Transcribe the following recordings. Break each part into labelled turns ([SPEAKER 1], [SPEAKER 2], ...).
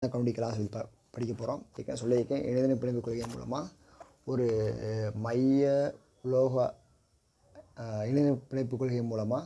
[SPEAKER 1] கண்டுபிடிக்கலாம் சொல்லி ப படிக்க போகிறோம் ஏற்கனவே சொல்லியிருக்கேன் இணையதள பிணைப்பு கொள்கை மூலமாக ஒரு மைய உலோக ஆஹ், இணைய பிணைப்பு கொள்கை மூலமாக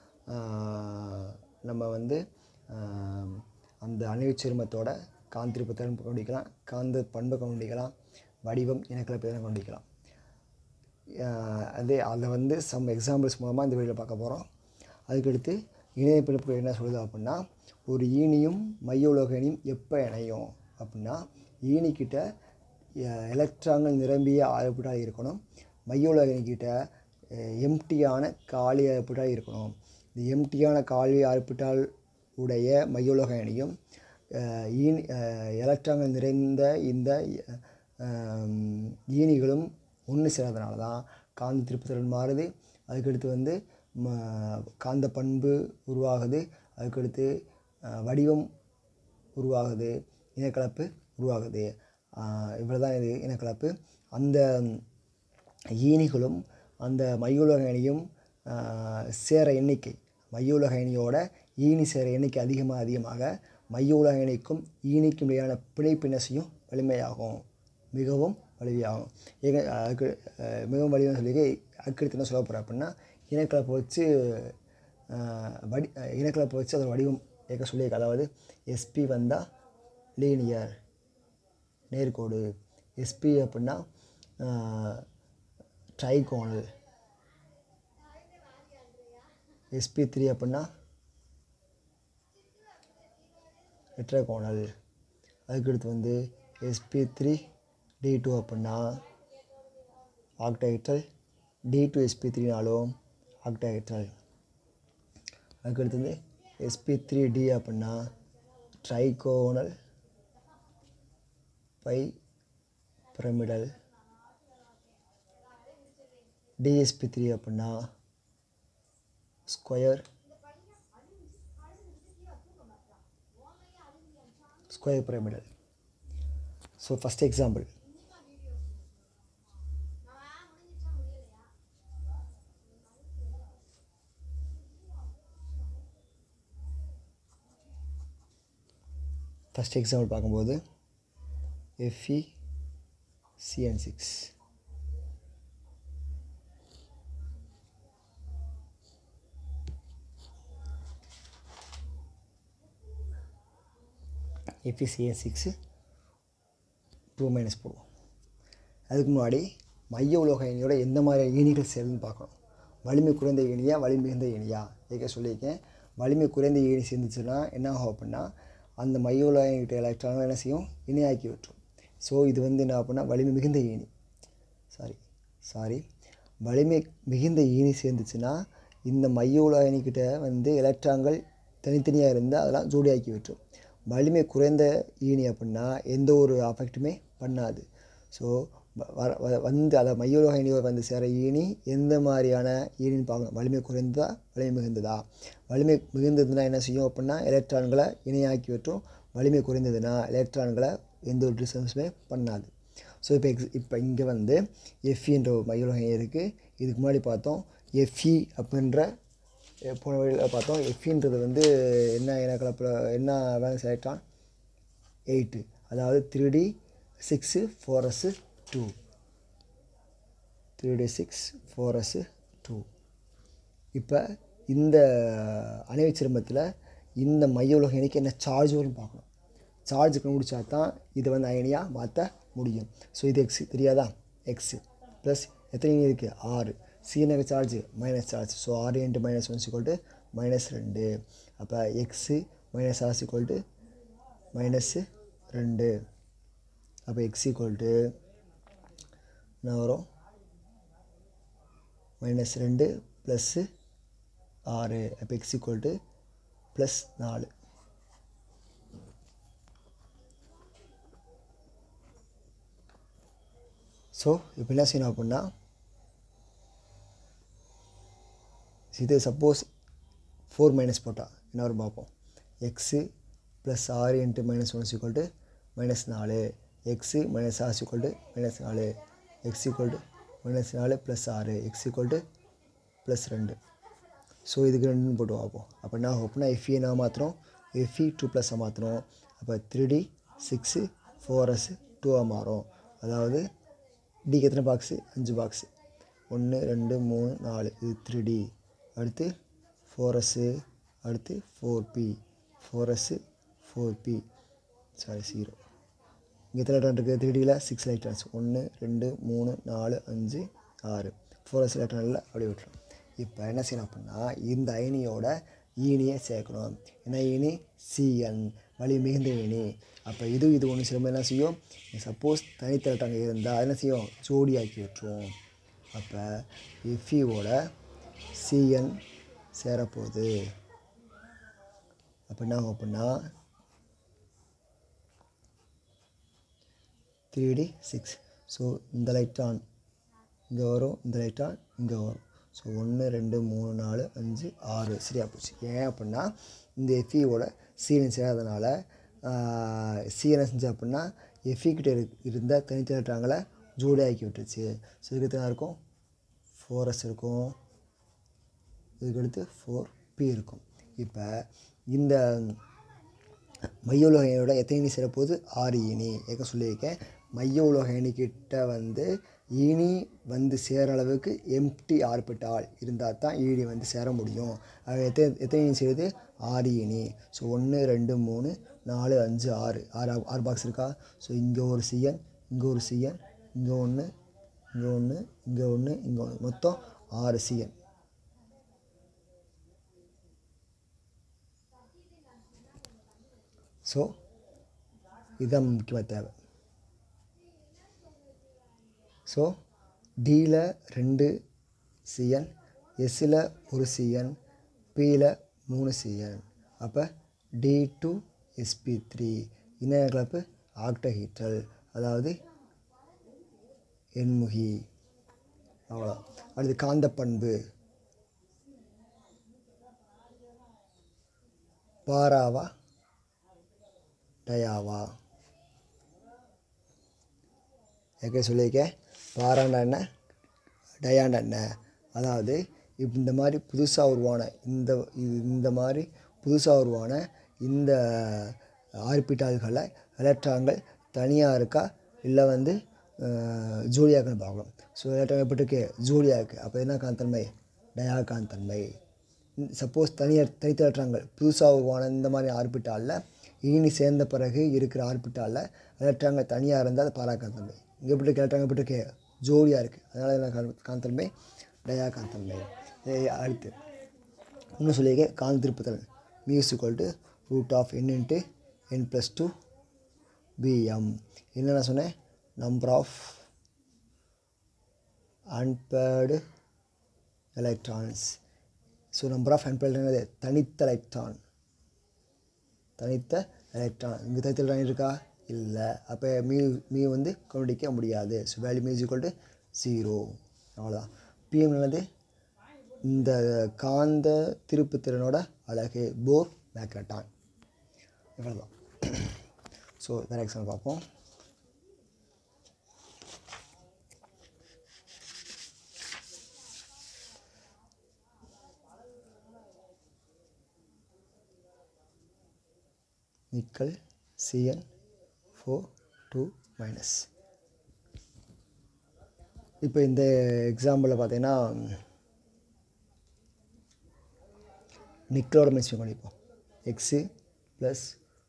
[SPEAKER 1] நம்ம வந்து ஆஹ், அந்த அணைவு சேர்மத்தோட காந்திருப்பத்தை கண்டுபிடிக்கலாம் காந்த பண்பை கண்டுபிடிக்கலாம் வடிவம் இனக்கலப்பை கண்டுபிடிக்கலாம் ஆஹ் அதே அதை வந்து சம் எக்ஸாம்பிள்ஸ் மூலமாக இந்த வீடியோவில் பார்க்க போகிறோம் அதுக்கடுத்து இணைய பிறப்பு என்ன சொல்லுது அப்படின்னா ஒரு ஈனியும் மைய உலோக இணையும் எப்போ இணையும் அப்படின்னா ஈனிக்கிட்ட எலக்ட்ரான்கள் நிரம்பிய ஆர்பிட்டால் இருக்கணும் மைய உலோக இணைக்கிட்ட எம்டியான காலி ஆர்பிட்டால் இருக்கணும் இந்த எம்டியான காலி ஆர்பிட்டால் உடைய மைய உலோக இணையும் அஹ், ஈனி எலக்ட்ரான்கள் நிறைந்த இந்த அஹ், ஈனிகளும் ஒன்று சேர்றதுனால தான் காந்த திருப்புத்திறன் மாறுது அதுக்கடுத்து வந்து ம காந்த பண்பு உருவாகுது அதுக்கடுத்து அஹ், வடிவம் உருவாகுது இனக்கலப்பு உருவாகுது இவ்வளோ தான் இது இனக்கலப்பு அந்த ஈனிகளும் அந்த மையுலக அணியும் ஆஹ், சேர எண்ணிக்கை மையுலக அணியோட ஈனி சேர எண்ணிக்கை அதிகமாக அதிகமாக மையுலக அணிக்கும் ஈனிக்கும் இடையான பிணைப்பினசையும் வலிமையாகும் மிகவும் வலிமையாகும் ஏக அதுக்கு ஆஹ், மிகவும் வலிமையாக சொல்லி அதுக்கடுத்து என்ன சொல்ல போகிறேன் அப்படின்னா இனக்கலப்பை வச்சு ஆஹ், வடி ஆஹ், இனக்கலப்பை வச்சு அதோட வடிவம் ஏற்க சொல்லியிருக்க அதாவது எஸ்பி வந்தால் லீனியர் நேர்கோடு எஸ்பி அப்படின்னா ட்ரைகோனல் எஸ்பி த்ரீ அப்படின்னா டெட்ராகோனல் அதுக்கடுத்து வந்து எஸ்பி த்ரீ டி டூ அப்படின்னா ஆக்டாஹெட்ரல் டி டூ எஸ்பி த்ரீனாலும் ஆக்டாஹெட்ரல் அதுக்கடுத்து வந்து எஸ்பி த்ரீ டி அப்படின்னா trigonal bi pyramidal DSP three அப்படின்னா square square pyramidal so first example first example பார்க்கும்போது FE CN six FE CN six two minus போடுவோம் அதுக்கு முன்னாடி மைய உலோக இணையோட எந்த மாதிரி இனிகள் சேருதுன்னு பார்க்கணும் வலிமை குறைந்த இனியா வலிமை மிகுந்த இனியா ஏற்க சொல்லியிருக்கேன் வலிமை குறைந்த இனி சேர்ந்துச்சுன்னா என்ன ஆகும் அப்படின்னா அந்த மைய உலோக இணைகிட்ட எலக்ட்ரான்கள் என்ன செய்யும் இணையாக்கி விட்டுரும் ஸோ இது வந்து என்ன அப்படின்னா வலிமை மிகுந்த ஈனி சாரி சாரி வலிமை மிகுந்த ஈனி சேர்ந்துச்சுன்னா இந்த மைய உலோக இணைக்கிட்ட வந்து எலக்ட்ரான்கள் தனித்தனியாக இருந்தால் அதெல்லாம் ஜோடியாக்கி விட்டுரும் வலிமை குறைந்த ஈனி அப்படின்னா எந்த ஒரு அஃபெக்ட்டுமே பண்ணாது ஸோ வர வ- வந்து அதை மையோலோக இனியோட வந்து சேர ஈனி எந்த மாதிரியான ஈனின்னு பார்க்கணும் வலிமை குறைந்ததா வலிமை மிகுந்ததா வலிமை மிகுந்ததுன்னா என்ன செய்யும் அப்படின்னா எலக்ட்ரான்களை இணையாக்கி விட்டுரும் வலிமை குறைந்ததுன்னா எலக்ட்ரான்களை எந்த ஒரு டிஸ்டன்ஸுமே பண்ணாது ஸோ இப்போ எக்ஸ் இப்போ இங்கே வந்து எஃப்இன்ற ஒரு மையோலோக இணை இருக்குது இதுக்கு முன்னாடி பார்த்தோம் எஃப்இ அப்படின்ற அஹ் போன வழியில் பார்த்தோம் எஃப்இன்றது வந்து என்ன இனக்கலப்பில் என்ன வேலன்ஸ் எலக்ட்ரான் எயிட்டு அதாவது three D six four S two three D six four S two இப்போ இந்த அணைவு சிரமத்தில் இந்த மைய உலக இணைக்கு என்ன சார்ஜ் வரும்னு பார்க்கணும் சார்ஜ் கண்டுபிடிச்சா தான் இதை வந்து அயனியாக மாற்ற முடியும் ஸோ இது எக்ஸ் தெரியாதா எக்ஸு ப்ளஸ் எத்தனை யூனிட் இருக்குது ஆறு சீனக சார்ஜ் மைனஸ் சார்ஜ் ஸோ ஆறு into minus one equal to minus ரெண்டு அப்போ X minus R equal to minus ரெண்டு அப்போ எக்ஸ் ஈக்குவல் டு என்ன வரும் மைனஸ் ரெண்டு ப்ளஸ்ஸு ஆறு அப்போ எக்ஸ் ஈக்குவல் டு ப்ளஸ் நாலு ஸோ இப்போ என்ன செய்யணும் அப்படின்னா இது சப்போஸ் ஃபோர் மைனஸ் போட்டால் என்ன வரும் பார்ப்போம் எக்ஸு ப்ளஸ் ஆறு into minus one equal to minus நாலு X minus R equal to minus நாலு எக்ஸ் ஈக்குவல் டு மைனஸ் நாலு ப்ளஸ் ஆறு எக்ஸ் ஈக்குவல் டு ப்ளஸ் ரெண்டு ஸோ இதுக்கு ரெண்டுன்னு போட்டு பார்ப்போம் அப்போ என்ன ஆகும் அப்படின்னா எஃப்இ என்ன மாற்றுறோம் எஃப்இ டூ ப்ளஸ்ஸாக மாற்றணும் அப்போ three D six four S டூவாக மாறும் அதாவது டிக்கு எத்தனை பாக்ஸு அஞ்சு பாக்ஸு ஒன்று ரெண்டு மூணு நாலு இது த்ரீ டி அடுத்து ஃபோர் எஸ்ஸு அடுத்து four P four S four P sorry zero இங்கே எத்தனை எலக்ட்ரான் இருக்குது த்ரீ டியில் சிக்ஸ் எலக்ட்ரான்ஸ் ஒன்று ரெண்டு மூணு நாலு அஞ்சு ஆறு ஃபோர் எஸ் எலக்ட்ரானில் அப்படியே விட்டுரும் இப்போ என்ன செய்யணும் அப்படின்னா இந்த அயனியோட ஈனியை சேர்க்கணும் ஏன்னா ஈனி சிஎன் வலி மிகுந்த ஈனி அப்போ இது இது ஒன்று சிலம்பு என்ன செய்யும் சப்போஸ் தனித்த எலக்ட்ரான் இருந்தால் என்ன செய்யும் ஜோடியாக்கி விட்டுரும் அப்போ எஃப்இவோட சிஎன் சேரப்போகுது அப்போ என்ன ஆகும் அப்படின்னா த்ரீ டி சிக்ஸ் ஸோ இந்த லைட்டான் இங்கே வரும் இந்த லைட்டான் இங்கே வரும் ஸோ ஒன்று ரெண்டு மூணு நாலு அஞ்சு ஆறு சரியாக போச்சு ஏன் அப்படின்னா இந்த எஃப்இயோட சீரன் சேராதனால சீரன் செஞ்சு அப்படின்னா எஃப்இக்கிட்ட இரு இருந்த தனித்த எலக்ட்ரான்களை ஜோடியாக்கி விட்டுருச்சு ஸோ இதுக்கு எத்தனை இருக்கும் ஃபோர் எஸ் இருக்கும் இதுக்கடுத்து ஃபோர் பி இருக்கும் இப்போ இந்த மைய உலக அயனியோட எத்தனை இனி சேரப்போகுது ஆறு இனி ஏற்க சொல்லியிருக்கேன் மைய உலக அயனிக்கிட்ட வந்து இனி வந்து சேர அளவுக்கு எம்டி ஆர்பிட்டால் இருந்தால் தான் ஈடி வந்து சேர முடியும் அது எத்தனை எத்தனை இனி சேருது ஆறு இனி ஸோ ஒன்று ரெண்டு மூணு நாலு அஞ்சு ஆறு ஆறு ஆறு பாக்ஸ் இருக்கா ஸோ இங்கே ஒரு சிஎன் இங்கே ஒரு சிஎன் இங்கே ஒன்று இங்கே ஒன்று இங்கே ஒன்று இங்கே ஒன்று மொத்தம் ஆறு சிஎன் ஸோ இதுதான் முக்கியமாக தேவை ஸோ டியில் ரெண்டு சிஎன் எஸ்ஸில் ஒரு சிஎன் பியில் மூணு சிஎன் அப்போ டி டூ எஸ்பி த்ரீ என்ன கலப்பு ஆக்டஹீட்டல் அதாவது எண்முகி அவ்வளோ அடுத்து காந்த பண்பு பாராவா டயாவா ஏற்கனவே சொல்லியிருக்கேன் பாராண்டா என்ன டயாண்டா என்ன அதாவது இப்போ இந்த மாதிரி புதுசாக உருவான இந்த இது- இந்த மாதிரி புதுசாக உருவான இந்த ஆர்பிட்டால்களில் எலக்ட்ரான்கள் தனியாக இருக்கா இல்லை வந்து ஜோடியாக்குன்னு பார்க்கலாம் ஸோ எலக்ட்ரான் எப்படி இருக்கு ஜோடியாக இருக்குது அப்போ என்ன காந்தன்மை டயா காந்தன்மை சப்போஸ் தனியார் தனித்த எலக்ட்ரான்கள் புதுசாக உருவான இந்த மாதிரி ஆர்பிட்டாலில் ஈனி சேர்ந்த பிறகு இருக்கிற ஆர்பிட்டாலில் எலக்ட்ரான்கள் தனியாக இருந்தால் அது பாராகாந்தன்மை இங்கே எப்படி இருக்கு எலக்ட்ரான் எப்படி இருக்கு ஜோடியாக இருக்குது அதனால் என்ன காந்த- காந்தன்மை டயா காந்தன்மை இதை அடுத்து இன்னும் சொல்லியிருக்கேன் காந்த திருப்புதல் mu equal to root of n into n plus two BM என்னென்ன சொன்னேன் number of unpaired electrons so number of unpaired என்னது தனித்த எலக்ட்ரான் தனித்த எலக்ட்ரான் இங்கே தனித்த எலக்ட்ரான் இருக்கா இல்லை அப்போ மீ மீ வந்து கண்டுபிடிக்க முடியாது so value mu equal to zero அவ்வளோதான் பிஎம் என்னது இந்த காந்த திருப்புத்திறனோட அழகு போர் மேக்னட்டான் இவ்வளோதான் ஸோ வேறு எக்ஸாம்பிள் பார்ப்போம் nickel CN four two minus இப்போ இந்த எக்ஸாம்பிளில் பார்த்தீங்கன்னா நிக்கலோட மென்ஷன் பண்ணிப்போம் X plus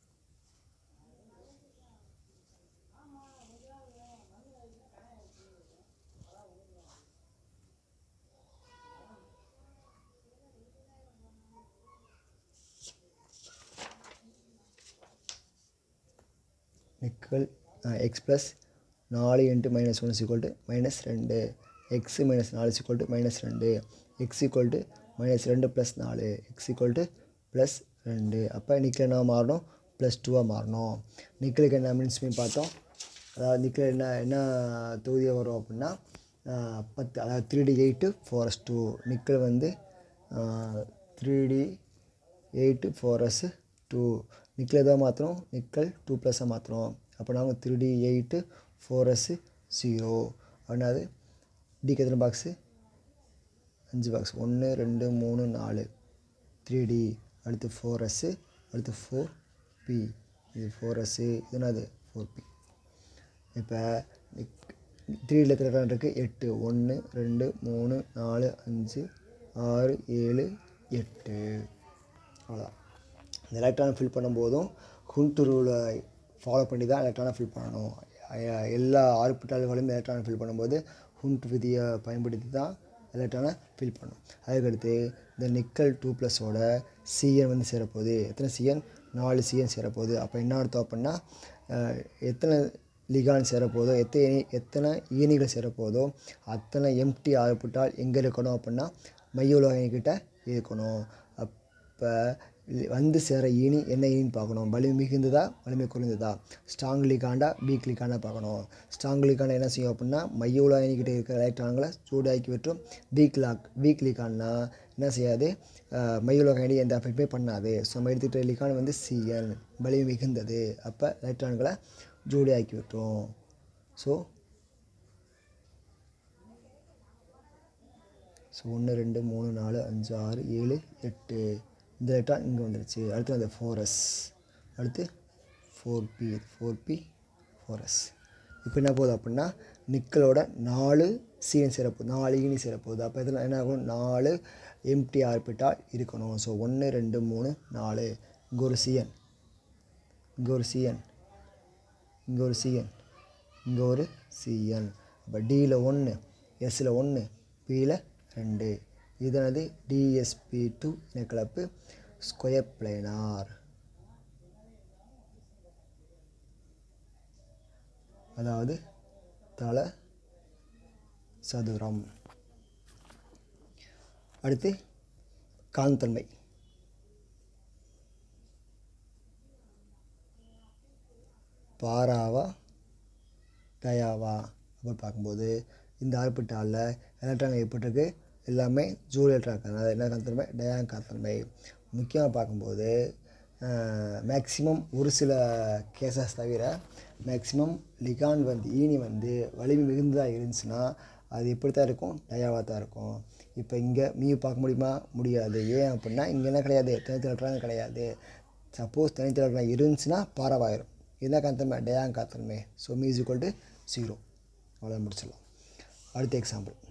[SPEAKER 1] nickel X plus நாலு into minus one equal to minus ரெண்டு எக்ஸு மைனஸ் நாலு ஈக்குவல் டு மைனஸ் ரெண்டு எக்ஸ் ஈக்குவல் டு மைனஸ் ரெண்டு ப்ளஸ் நாலு எக்ஸ் ஈக்குவல் டு ப்ளஸ் ரெண்டு அப்போ நிக்கல் என்ன மாறணும் ப்ளஸ் டூவாக மாறணும் நிக்கலுக்கு என்ன மீன்ஸ் பண்ணி பார்த்தோம் அதாவது நிக்கல் என்ன என்ன தொகுதியாக வரும் அப்படின்னா ஆஹ், பத்து அதாவது three D eight four S two nickel வந்து three D eight four S two nickel எதாவது மாற்றணும் நிக்கல் டூ ப்ளஸ்ஸாக மாற்றணும் அப்போ நாங்கள் three D eight four S zero அப்படின்னாது டிக்கு எத்தனை பாக்ஸு அஞ்சு பாக்ஸ் ஒன்று ரெண்டு மூணு நாலு த்ரீ டி அடுத்து ஃபோர் எஸ்ஸு அடுத்து ஃபோர் பி இது ஃபோர் எஸ்ஸு இது என்னது ஃபோர் பி இப்போ த்ரீ எத்தனை எலக்ட்ரான் இருக்குது எட்டு ஒன்று ரெண்டு மூணு நாலு அஞ்சு ஆறு ஏழு எட்டு அவ்வளோதான் இந்த எலக்ட்ரானை ஃபில் பண்ணும்போதும் ஹுண்ட் ரூலை ஃபாலோ பண்ணி தான் எலக்ட்ரானை ஃபில் பண்ணணும் அஹ் எல்லா ஆர்பிட்டால்களையும் எலக்ட்ரானை ஃபில் பண்ணும்போது ஹுண்ட் விதியை பயன்படுத்தி தான் எலக்ட்ரானை ஃபில் பண்ணும் அதுக்கடுத்து இந்த நிக்கல் டூ ப்ளஸோட சிஎன் வந்து சேரப்போகுது எத்தனை சிஎன் நாலு சிஎன் சேரப்போகுது அப்போ என்ன அர்த்தம் அப்படின்னா அஹ் எத்தனை லிகான் சேரப்போதோ எத்தனை எத்தனை ஈனிகள் சேரப்போதோ அத்தனை எம்டி ஆர்பிட்டால் எங்கே இருக்கணும் அப்படின்னா மையோலோகிட்ட இருக்கணும் அப்போ வந்து சேர ஈனி என்ன ஈனின்னு பார்க்கணும் வலிமை மிகுந்ததா வலிமை குறைந்ததா ஸ்ட்ராங் லிகாண்டா வீக் லிகாண்டா பார்க்கணும் ஸ்ட்ராங் லிகாண்டா என்ன செய்யும் அப்படின்னா மையோலோகிட்ட இருக்கிற எலக்ட்ரான்களை சூடாக்கி விட்டுரும் வீக் லாக் வீக் லிகான்னா என்ன செய்யாது மையோலோகாண்டி எந்த அஃபெக்ட்டுமே பண்ணாது ஸோ நம்ம எடுத்துக்கிட்ட லிகான் வந்து சிஎல் வலிமை மிகுந்தது அப்போ எலக்ட்ரான்களை ஜோடியாக்கி விட்டோம் ஸோ ஸோ ஒன்று ரெண்டு மூணு நாலு அஞ்சு ஆறு ஏழு எட்டு இந்த எலக்ட்ரான் இங்கே வந்துருச்சு அடுத்து அந்த ஃபோர் எஸ் அடுத்து four P four P four S இப்போ என்ன போகுது அப்படின்னா நிக்கலோட நாலு சீன் சேரப்போகுது நாலு ஈனி சேரப்போகுது அப்போ இதில் என்ன ஆகும் நாலு எம்டி ஆர்பிட்டால் இருக்கணும் ஸோ ஒன்று ரெண்டு மூணு நாலு இங்கே ஒரு சிஎன் இங்கே ஒரு சிஎன் இங்கே ஒரு சிஎன் இங்கே ஒரு சிஎன் அப்போ டியில் ஒன்று எஸ்ஸில் ஒன்று பியில் ரெண்டு இதனது டிஎஸ்பி டூ இனக்கலப்பு ஸ்கொயர் பிளேனார் அதாவது தல சதுரம் அடுத்து காந்தன்மை பாராவா டயாவா அப்படின்னு பார்க்கும்போது இந்த ஆர்பிட்டாலில் எலக்ட்ரான் எப்படி இருக்கு எல்லாமே ஜூல் எலக்ட்ரான் அதாவது என்ன காந்தன்மை டயான் காந்தன்மை முக்கியமாக பார்க்கும்போது மேக்ஸிமம் ஒரு சில கேசஸ் தவிர மேக்ஸிமம் லிகான் வந்து ஈனி வந்து வலிமை மிகுந்ததாக இருந்துச்சுன்னா அது எப்படி தான் இருக்கும் டயாவாக தான் இருக்கும் இப்போ இங்கே மீ பார்க்க முடியுமா முடியாது ஏன் அப்படின்னா இங்கே என்ன கிடையாது தனித்து எலக்ட்ரான் கிடையாது சப்போஸ் தனித்து எலக்ட்ரான் இருந்துச்சுன்னா பாரவாயிரும் இதுதான் காந்தன்மை டயான் காந்தன்மை so mu is equal to zero அவ்வளோ முடிச்சிடலாம் அடுத்த எக்ஸாம்பிள்